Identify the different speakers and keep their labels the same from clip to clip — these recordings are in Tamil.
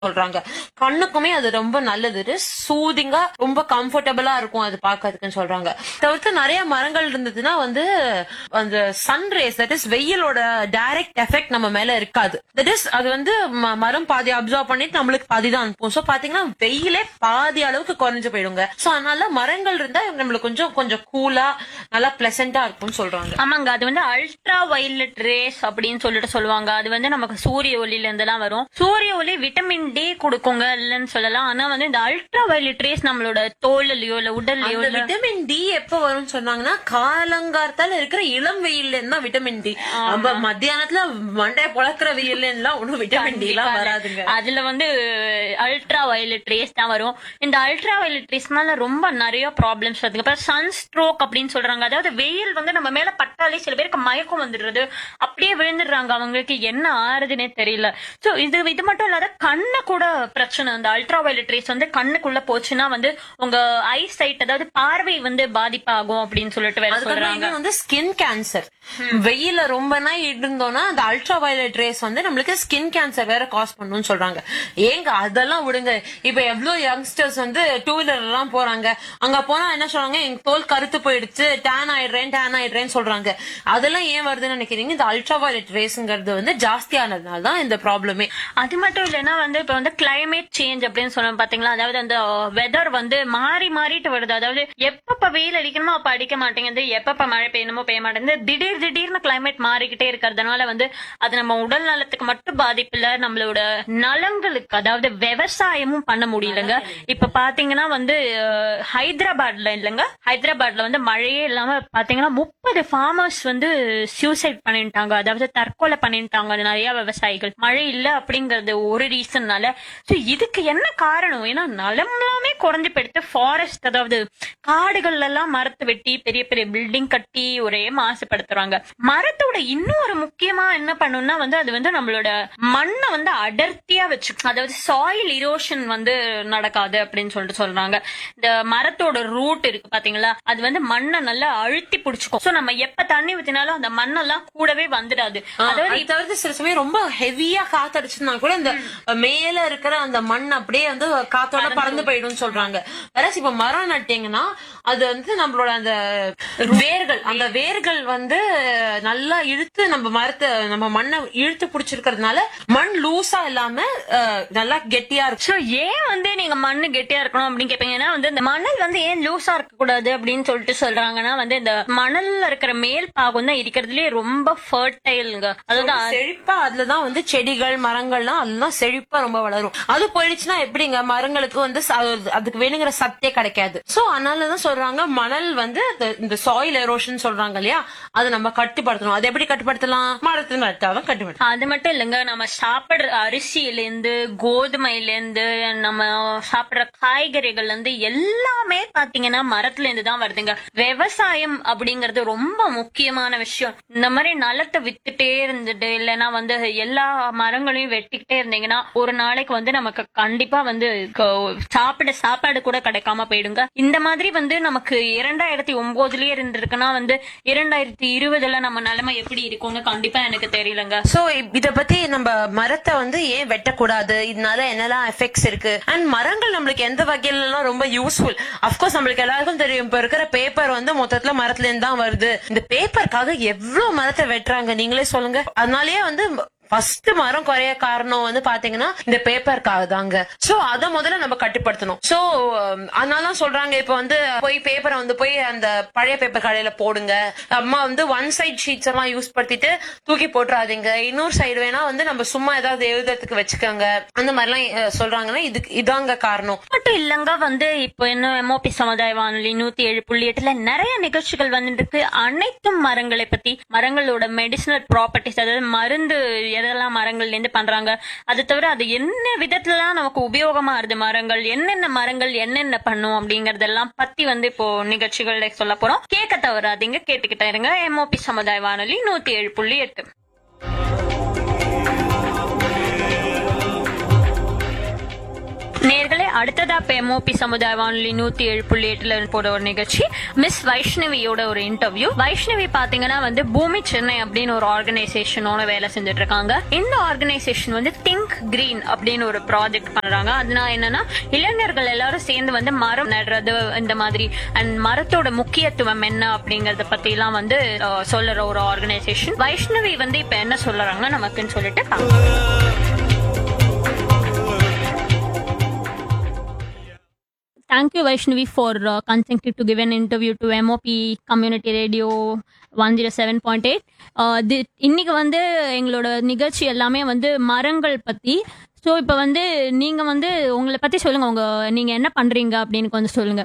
Speaker 1: சொல்றாங்க கண்ணுக்குமே அது ரொம்ப நல்லது சூதிங்கா ரொம்ப கம்ஃபர்டபுளா இருக்கும் அது பாக்கிறதுக்குன்னு சொல்றாங்க தவிர்த்து நிறைய மரங்கள் இருந்ததுன்னா வந்து அந்த சன் ரேஸ் தட் இஸ் வெயிலோட டைரக்ட் எஃபெக்ட் நம்ம மேல இருக்காது தட் இஸ் அது வந்து ம- மரம் பாதி அப்சர்வ் பண்ணிட்டு நம்மளுக்கு பாதி தான் அனுப்பும் சோ பாத்தீங்கன்னா வெயிலே பாதி அளவுக்கு குறைஞ்சு போயிடுங்க சோ அதனால மரங்கள் இருந்தா நம்மளுக்கு கொஞ்சம் கொஞ்சம் கூலா நல்லா பிளசண்டா இருக்கும்னு சொல்றாங்க
Speaker 2: ஆமாங்க அது வந்து அல்ட்ரா வயலட் ரேஸ் அப்படின்னு சொல்லிட்டு சொல்லுவாங்க அது வந்து நமக்கு சூரிய ஒளியில இருந்து தான் வரும் சூரிய ஒளி விட்டமின் டி கொடுக்குங்க இல்லைன்னு சொல்லலாம் ஆனா வந்து இந்த அல்ட்ரா வயலட் ரேஸ் நம்மளோட தோல்லையோ இல்ல உடல்லையோ
Speaker 1: அந்த
Speaker 2: இல்ல
Speaker 1: விட்டமின் டி எப்ப வரும்னு சொன்னாங்கன்னா காலங்கார்த்தால இருக்கிற இளம் வெயில்ல இருந்தா விட்டமின் டி நம்ம மத்தியானத்துல மண்டைய பொழக்கிற வெயில்ல எல்லாம் ஒண்ணும் விட்டமின் டி எல்லாம் வராதுங்க
Speaker 2: அதுல வந்து அல்ட்ரா வயலட் ரேஸ் தான் வரும் இந்த அல்ட்ரா வயலட் ரேஸ்னால ரொம்ப நிறைய ப்ராப்ளம்ஸ் வருதுங்க இப்ப சன் ஸ்ட்ரோக் அப்படின்னு சொல்றாங்க அதாவது வெயில் வந்து நம்ம மேல பட்டாலே சில பேருக்கு மயக்கம் வந்துடுறது அப்படியே விழுந்துடுறாங்க அவங்களுக்கு என்ன ஆறுதுன்னே தெரியல சோ இது இது மட்டும் இல்லாத கண்ணு கூட பிரச்சனை அந்த அல்ட்ரா வயலட் ரேஸ் வந்து கண்ணுக்குள்ள போச்சுன்னா வந்து உங்க ஐ சைட் அதாவது பார்வை வந்து பாதிப்பாகும் அப்படின்னு சொல்லிட்டு வேற
Speaker 1: அதுக்கப்புறம்
Speaker 2: சொல்றாங்க
Speaker 1: இன்னும் வந்து ஸ்கின் கேன்சர் வெயில ரொம்ப நாள் இருந்தோம்னா அந்த அல்ட்ரா வயலட் ரேஸ் வந்து நம்மளுக்கு ஸ்கின் கேன்சர் வேற காஸ் பண்ணும்னு சொல்றாங்க ஏங்க அதெல்லாம் விடுங்க இப்ப எவ்வளவு யங்ஸ்டர்ஸ் வந்து டூ வீலர் எல்லாம் போறாங்க அங்க போனா என்ன சொல்றாங்க எங்க தோல் கருத்து போயிடுச்சு டேன் ஆயிடுறேன் டேன் ஆயிடுறேன்னு சொல்றாங்க அதெல்லாம் ஏன் வருதுன்னு நினைக்கிறீங்க இந்த அல்ட்ரா வயலட் ரேஸ்ங்கிறது வந்து ஜாஸ்தியானதுனால தான் இந்த ப்ராப்ளமே
Speaker 2: அது மட்டும் இல்லைன்னா வந்து இப்ப வந்து கிளைமேட் சேஞ்ச் அப்படின்னு சொல்லுவோம் பாத்தீங்களா அதாவது அந்த வெதர் வந்து மாறி மாறிட்டு வருது அதாவது எப்பப்ப வெயில் அடிக்கணுமோ அப்ப அடிக்க மாட்டேங்குது எப்பப்ப மழை பெய்யணுமோ பெய்ய மாட்டேங்குது திடீர் திடீர்னு கிளைமேட் மாறிக்கிட்டே இருக்கிறதுனால வந்து அது நம்ம உடல் நலத்துக்கு மட்டும் பாதிப்பு இல்ல நம்மளோட நலங்களுக்கு அதாவது விவசாயமும் பண்ண முடியலங்க இப்ப பாத்தீங்கன்னா வந்து அஹ், ஹைதராபாத்ல இல்லைங்க ஹைதராபாத்ல வந்து மழையே இல்லாம பாத்தீங்கன்னா முப்பது ஃபார்மர்ஸ் வந்து சூசைட் பண்ணிட்டாங்க அதாவது தற்கொலை பண்ணிட்டாங்க நிறைய விவசாயிகள் மழை இல்ல அப்படிங்கறது ஒரு ரீசன்னால சோ இதுக்கு என்ன காரணம் ஏன்னா நலம்லாமே குறைஞ்சு போயிடுத்து ஃபாரஸ்ட் அதாவது காடுகள்ல எல்லாம் மரத்தை வெட்டி பெரிய பெரிய பில்டிங் கட்டி ஒரே மாசுபடுத்துறாங்க மரத்தோட இன்னொரு முக்கியமா என்ன பண்ணும்னா வந்து அது வந்து நம்மளோட மண்ணை வந்து அடர்த்தியா வச்சு அதாவது சாயில் இரோஷன் வந்து நடக்காது அப்படின்னு சொல்லிட்டு சொல்றாங்க இந்த மரத்தோட ரூட் இருக்கு பாத்தீங்களா அது வந்து மண்ணை நல்லா அழுத்தி பிடிச்சுக்கும் சோ நம்ம எப்ப தண்ணி ஊத்தினாலும் அந்த மண்ணெல்லாம் கூடவே வந்துடாது அதாவது
Speaker 1: அது தவிர்த்து சில சமயம் ரொம்ப ஹெவியா காத்தடிச்சுனா கூட இந்த மேல இருக்கிற அந்த மண் அப்படியே வந்து காத்தோட பறந்து போயிடும் சொல்றாங்க வேற இப்ப மரம் நட்டீங்கன்னா அது வந்து நம்மளோட அந்த வேர்கள் அந்த வேர்கள் வந்து நல்லா இழுத்து நம்ம மரத்தை நம்ம மண்ணை இழுத்து பிடிச்சிருக்கிறதுனால மண் லூசா இல்லாம அஹ், நல்லா கெட்டியா இருக்கும்
Speaker 2: சோ ஏன் வந்து நீங்க மண்ணு கெட்டியா இருக்கணும் அப்படின்னு கேப்பீங்கன்னா வந்து இந்த மணல் வந்து ஏன் லூசா இருக்க கூடாது அப்படின்னு சொல்லிட்டு சொல்றாங்கன்னா வந்து இந்த மணல்ல இருக்கிற மேல் பாகம் தான் இருக்கிறதுலயே ரொம்ப ஃபர்டைல்ங்க அதாவது அ-
Speaker 1: செழிப்பா அதுலதான் வந்து செடிகள் மரங்கள்லாம் அதெல்லாம் செழிப்பா ரொம்ப வளரும் அது போயிடுச்சுன்னா எப்படிங்க மரங்களுக்கு வந்து ச- அதுக்கு வேணுங்கிற சத்தே கிடைக்காது சோ அதனாலதான் சொல்றாங்க மணல் வந்து இந்த- இந்த சாயில் எரோஷன் சொல்றாங்க இல்லையா அதை நம்ம கட்டுப்படுத்தணும் அது எப்படி கட்டுப்படுத்தலாம் மரத்துல நட்டாதான் கட்டுப்படுத்தலாம்
Speaker 2: அது மட்டும் இல்லைங்க நம்ம சாப்பிடுற அரிசியில இருந்து கோதுமையில இருந்து நம்ம சாப்பிடுற காய்கறிகள்ல இருந்து எல்லாமே பாத்தீங்கன்னா மரத்துல இருந்து தான் வருதுங்க விவசாயம் அப்படிங்கறது ரொம்ப முக்கியமான விஷயம் இந்த மாதிரி நிலத்தை வித்துட்டே இருந்துட்டு இல்லைன்னா வந்து எல்லா மரங்களையும் வெட்டிக்கிட்டே இருந்தீங்கன்னா ஒரு நாளைக்கு வந்து நமக்கு கண்டிப்பா வந்து க- சாப்பிட சாப்பாடு கூட கிடைக்காம போயிடுங்க இந்த மாதிரி வந்து நமக்கு இரண்டாயிரத்தி ஒன்பதுலயே இருந்திருக்குன்னா வந்து இரண்டாயிரத்தி இருபதுல நம்ம நிலைமை எப்படி இருக்கும்னு கண்டிப்பா எனக்கு தெரியலங்க
Speaker 1: சோ இத பத்தி நம்ம மரத்தை வந்து ஏன் வெட்டக்கூடாது இதனால என்னெல்லாம் எஃபெக்ட்ஸ் இருக்கு அண்ட் மரங்கள் நம்மளுக்கு எந்த வகையில எல்லாம் ரொம்ப யூஸ்ஃபுல் அப்கோர்ஸ் நம்மளுக்கு எல்லாருக்கும் தெரியும் இப்ப இருக்கிற பேப்பர் வந்து மொத்தத்துல மரத்துல இருந்து தான் வருது இந்த பேப்பருக்காக எவ்வளவு மரத்தை வெட்டுறாங்க நீங்களே சொல்லுங்க அதனாலயே வந்து ஃபர்ஸ்ட் மரம் குறைய காரணம் வந்து பாத்தீங்கன்னா இந்த பேப்பருக்காக தாங்க சோ அத முதல்ல நம்ம கட்டுப்படுத்தணும் சோ அதனால சொல்றாங்க இப்ப வந்து போய் பேப்பரை வந்து போய் அந்த பழைய பேப்பர் கடையில போடுங்க அம்மா வந்து ஒன் சைட் ஷீட்ஸ் எல்லாம் யூஸ் படுத்திட்டு தூக்கி போட்டுறாதீங்க இன்னொரு சைடு வேணா வந்து நம்ம சும்மா ஏதாவது எழுதுறதுக்கு வச்சுக்கோங்க அந்த மாதிரிலாம் அஹ், சொல்றாங்கன்னா இதுக்கு இதாங்க காரணம்
Speaker 2: மட்டும் இல்லங்க வந்து இப்போ என்ன எம்ஓபி சமுதாய வானொலி நூத்தி ஏழு புள்ளி எட்டுல நிறைய நிகழ்ச்சிகள் வந்துட்டு இருக்கு அனைத்தும் மரங்களை பத்தி மரங்களோட மெடிசினல் ப்ராப்பர்ட்டிஸ் அதாவது மருந்து எதெல்லாம் மரங்கள்ல இருந்து பண்றாங்க அது தவிர அது என்ன விதத்துலலாம் நமக்கு உபயோகமா இருது மரங்கள் என்னென்ன மரங்கள் என்னென்ன பண்ணும் அப்படிங்கறதெல்லாம் பத்தி வந்து இப்போ நிகழ்ச்சிகள்ல சொல்ல போறோம் கேட்க தவறாதீங்க கேட்டுக்கிட்டே இருங்க எம்ஓபி சமுதாய வானொலி நூத்தி ஏழு புள்ளி எட்டு நேர்களே அடுத்ததா இப்ப எம்ஓபி சமுதாய வானொலி நூத்தி ஏழு புள்ளி எட்டுல போற ஒரு நிகழ்ச்சி மிஸ் வைஷ்ணவியோட ஒரு இன்டர்வியூ வைஷ்ணவி பாத்தீங்கன்னா வந்து பூமி சென்னை அப்படின்னு ஒரு ஆர்கனைசேஷனோட வேலை செஞ்சுட்டு இருக்காங்க இந்த ஆர்கனைசேஷன் வந்து திங்க் கிரீன் அப்படின்னு ஒரு ப்ராஜெக்ட் பண்றாங்க அதனால என்னன்னா இளைஞர்கள் எல்லாரும் சேர்ந்து வந்து மரம் நடுறது இந்த மாதிரி அண்ட் மரத்தோட முக்கியத்துவம் என்ன அப்படிங்கறத பத்தி எல்லாம் வந்து அஹ், சொல்லுற ஒரு ஆர்கனைசேஷன் வைஷ்ணவி வந்து இப்ப என்ன சொல்லுறாங்க நமக்குன்னு சொல்லிட்டு பார்க்கலாம். Thank you, Vaishnavi, for uh, consenting to give an interview to MOP Community Radio 107.8. Uh, தி- இன்னைக்கு வந்து எங்களோட நிகழ்ச்சி எல்லாமே வந்து மரங்கள் பத்தி ஸோ இப்போ வந்து நீங்க வந்து உங்களை பத்தி சொல்லுங்க உங்க நீங்க என்ன பண்றீங்க அப்படின்னு கொஞ்சம் சொல்லுங்க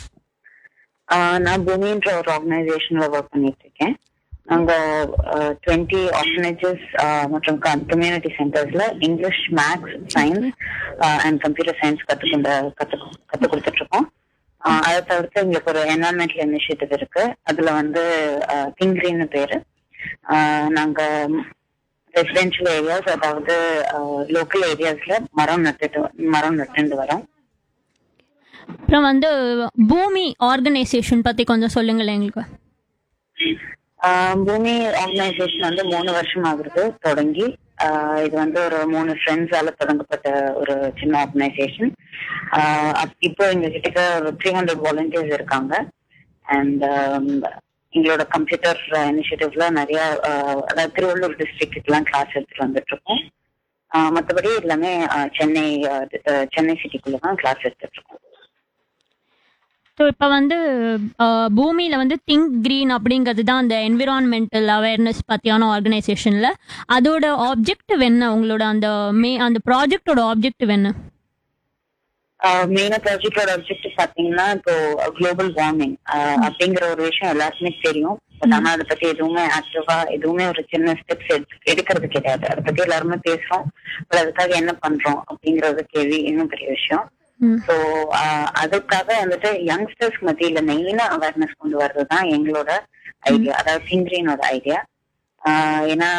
Speaker 3: ஆஹ் நான் பூமின்ற ஒரு ஆர்கனைசேஷன்ல ஒர்க் பண்ணிட்டு இருக்கேன் நாங்க டுவெண்ட்டி ஆர்கனைசஸ் மற்றும் கம்யூனிட்டி சென்டர்ஸ்ல English maths science and computer science கத்துக்கொண்ட கத்து கத்து கொடுத்துட்டு இருக்கோம் ஆஹ் அதை தவிர்த்து எங்களுக்கு ஒரு என்வரன்மெண்டல் இனிஷியேட்டிவ் இருக்கு அதுல வந்து திங்க்ரீன்னு பேரு ஆஹ் நாங்க ரெசிடென்ஷியல் ஏரியாஸ் அதாவது லோக்கல் ஏரியாஸ்ல மரம் நட்டுட்டு மரம் நட்டுட்டு வரோம்
Speaker 2: அப்புறம் வந்து பூமி ஆர்கனைசேஷன் பத்தி கொஞ்சம் சொல்லுங்களேன் எங்களுக்கு
Speaker 3: ஆஹ் பூமி ஆர்கனைசேஷன் வந்து மூணு வருஷம் ஆகுது தொடங்கி ஆஹ் இது வந்து ஒரு மூணு ஃப்ரெண்ட்ஸால தொடங்கப்பட்ட ஒரு சின்ன ஆர்கனைசேஷன் இப்போ எங்க கிட்ட ஒரு த்ரீ ஹண்ட்ரட் வாலண்டியர்ஸ் இருக்காங்க அண்ட் எங்களோட கம்ப்யூட்டர் இனிஷியேட்டிவ்ல நிறைய ஆஹ் அதாவது திருவள்ளூர் டிஸ்ட்ரிக்ட்லாம் கிளாஸ் எடுத்துட்டு வந்துட்டு இருக்கோம் ஆஹ் மத்தபடி எல்லாமே ஆஹ் சென்னை ஆஹ் ஆஹ் சென்னை சிட்டிக்குள்ள தான் கிளாஸ் எடுத்துட்டு இருக்கோம்
Speaker 2: ஸோ இப்போ வந்து அஹ், பூமியில வந்து திங்க் கிரீன் அப்படிங்கிறது தான் அந்த என்விரான்மெண்டல் அவேர்னஸ் பத்தியான ஆர்கனைசேஷன்ல அதோட ஆப்ஜெக்டிவ் என்ன உங்களோட அந்த மே அந்த ப்ராஜெக்டோட ஆப்ஜெக்டிவ் என்ன
Speaker 3: மெயினா ப்ராஜெக்டோட ஆப்ஜெக்டிவ் பாத்தீங்கன்னா இப்போ குளோபல் வார்மிங் அப்படிங்கிற ஒரு விஷயம் எல்லாருக்குமே தெரியும் பட் ஆனா அதை பத்தி எதுவுமே ஆக்டிவா எதுவுமே ஒரு சின்ன ஸ்டெப்ஸ் எடுக்கிறது கிடையாது அதை பத்தி எல்லாருமே பேசுறோம் பட் அதுக்காக என்ன பண்றோம் அப்படிங்கறது கேள்வி இன்னும் பெரிய விஷயம்
Speaker 2: ம்.
Speaker 3: ஸோ அதுக்காக வந்துட்டு யங்ஸ்டர்ஸ் மத்தியில மெயினா அவேர்னஸ் கொண்டு வர்றது தான் எங்களோட ஐடியா அதாவது சிங்கிரீனோட ஐடியா ஏன்னா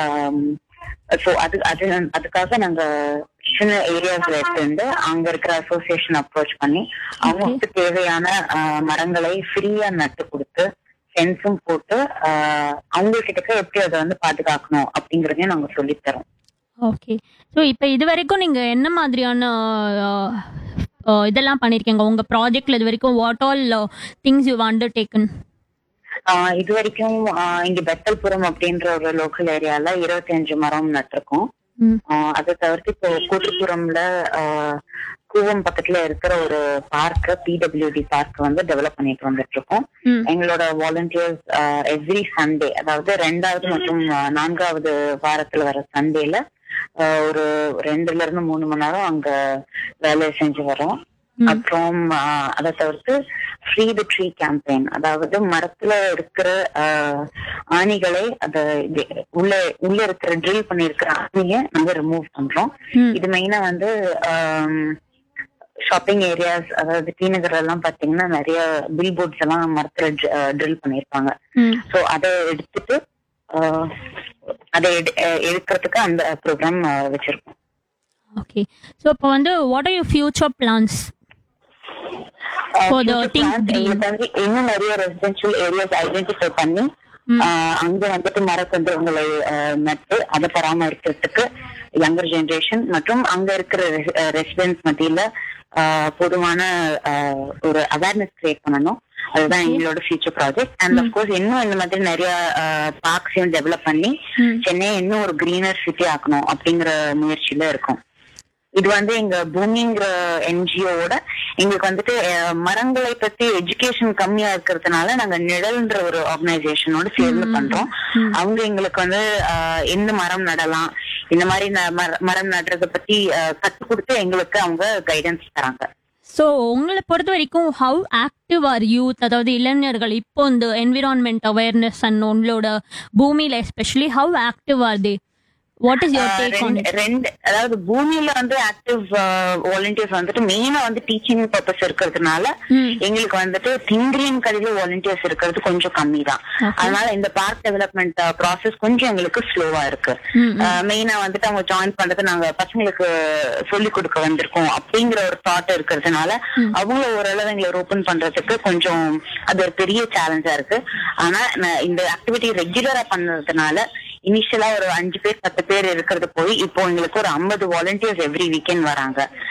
Speaker 3: ஸோ அது அது அதுக்காக நாங்க சின்ன ஏரியாஸ்ல எடுத்துருந்து அங்க இருக்கிற அசோசியேஷன் அப்ரோச் பண்ணி அவங்களுக்கு தேவையான ஆஹ், மரங்களை ஃப்ரீயா நட்டு கொடுத்து ஃபென்ஸும் போட்டு ஆஹ், அவங்ககிட்ட எப்படி அதை வந்து பாதுகாக்கணும் அப்படிங்கறதையும் நாங்க சொல்லித் தரோம்
Speaker 2: ஓகே ஸோ இப்போ இது வரைக்கும் நீங்க என்ன மாதிரியான அஹ், அஹ், இதெல்லாம் பண்ணிருக்கீங்க உங்க ப்ராஜெக்ட்ல இது வரைக்கும் what all things you undertaken
Speaker 3: ஆஹ் இது வரைக்கும் ஆஹ் இங்க பெத்தல்புரம் அப்படின்ற ஒரு லோக்கல் ஏரியால இருபத்தி அஞ்சு மரம் நட்டிருக்கோம் ஆஹ் அதை தவிர்த்து இப்போ கூட்டுப்புறம்ல ஆஹ் கூவம் பக்கத்துல இருக்கிற ஒரு பார்க் பிடபிள்யூடி பார்க் வந்து டெவலப் பண்ணிட்டு வந்துட்டு இருக்கோம் எங்களோட வாலண்டியர்ஸ் எவ்ரி சண்டே அதாவது ரெண்டாவது மற்றும் ஆஹ் நான்காவது வாரத்துல வர சண்டேல ஒரு ரெண்டுல இருந்து மூணு மணி நேரம் அங்க வேலை செஞ்சு வரோம் அப்புறம் ஆஹ் அதை தவிர்த்து ஃப்ரீ த ட்ரீ கேம்பெயின் அதாவது மரத்துல இருக்கிற ஆஹ், ஆணிகளை அத இது உள்ள உள்ள இருக்கிற ட்ரில் பண்ணிருக்கிற ஆணியை நாங்க ரிமூவ் பண்றோம் இது மெயினா வந்து ஷாப்பிங் ஏரியாஸ் அதாவது டி நகர் எல்லாம் பாத்தீங்கன்னா நிறைய பில் போர்ட்ஸ் எல்லாம் மரத்துல ட்ரில் பண்ணிருப்பாங்க சோ அதை எடுத்துட்டு ஆஹ், அதை எடு- அஹ் எடுக்கிறதுக்கு அந்த ப்ரோக்ராம் வச்சிருக்கோம்
Speaker 2: ஓகே ஸோ இப்போ வந்து what are you future plans For the
Speaker 3: future
Speaker 2: Think
Speaker 3: plans
Speaker 2: Green.
Speaker 3: எங்களுக்கு வந்து இன்னும் நிறைய ரெசிடென்ஷியல் ஏரியாஸ் ஐடென்டிஃபை பண்ணி ஆஹ் அங்க வந்துட்டு மரக்கன்றுகளை ஆஹ் நட்டு அதை பராமரிக்கிறதுக்கு யங்கர் ஜெனரேஷன் மற்றும் அங்க இருக்கிற ரெசிடென்ட்ஸ் மத்தியில ஆஹ் பொதுவான ஆஹ் ஒரு அவேர்னஸ் கிரியேட் பண்ணணும் அதுதான் எங்களோட ஃபியூச்சர் ப்ராஜெக்ட் அண்ட் அப்கோர்ஸ் இன்னும் இந்த மாதிரி நிறைய பார்க்ஸையும் டெவலப் பண்ணி சென்னையை இன்னும் ஒரு கிரீனர் சிட்டி ஆக்கணும் அப்படிங்கிற முயற்சியில இருக்கும் இது வந்து எங்க பூமிங்கிற என்ஜிஓட எங்களுக்கு வந்துட்டு அஹ், மரங்களை பத்தி எஜுகேஷன் கம்மியா இருக்கிறதுனால நாங்க நிழல்ன்ற ஒரு ஆர்கனைசேஷனோட சேர்ந்து பண்றோம் அவங்க எங்களுக்கு வந்து அஹ், எந்த மரம் நடலாம் இந்த மாதிரி ந- மர- மரம் நடுறத பத்தி கத்து கொடுத்து எங்களுக்கு அவங்க கைடன்ஸ் தராங்க
Speaker 2: ஸோ உங்களை பொறுத்த வரைக்கும் ஹவு ஆக்டிவ் ஆர் யூத் அதாவது இளைஞர்கள் இப்போ இந்த என்விரான்மெண்ட் அவேர்னஸ் அண்ட் உங்களோட பூமியில especially how active are they
Speaker 4: what is your
Speaker 3: ah
Speaker 4: take on
Speaker 3: ரெண்டு ரெண்டு அதாவது பூமியில வந்து ஆக்டிவ் வாலண்டியர்ஸ் வந்துட்டு மெயினா வந்து டீச்சிங் பர்பஸ் இருக்கிறதுனால எங்களுக்கு வந்துட்டு திங்கிரியன் கதையில வாலண்டியர்ஸ் இருக்கிறது கொஞ்சம் கம்மி தான் அதனால இந்த பார்க் டெவலப்மெண்ட் ப்ராசஸ் கொஞ்சம் எங்களுக்கு ஸ்லோவா இருக்கு மெயினா வந்துட்டு அவங்க ஜாயின் பண்றது நாங்க பசங்களுக்கு சொல்லி கொடுக்க வந்திருக்கோம் அப்படிங்கிற ஒரு தாட் இருக்கிறதுனால அவங்கள ஓரளவு எங்களை ஓபன் பண்றதுக்கு கொஞ்சம் அது ஒரு பெரிய சேலஞ்சா இருக்கு ஆனா நான் இந்த ஆக்டிவிட்டி ரெகுலரா பண்ணதுனால இனிஷியலா ஒரு அஞ்சு பேர் பத்து பேர் இருக்கிறது போய் இப்போ எங்களுக்கு ஒரு ஐம்பது வாலண்டியர்ஸ் எவ்ரி வீக்கெண்ட் வராங்க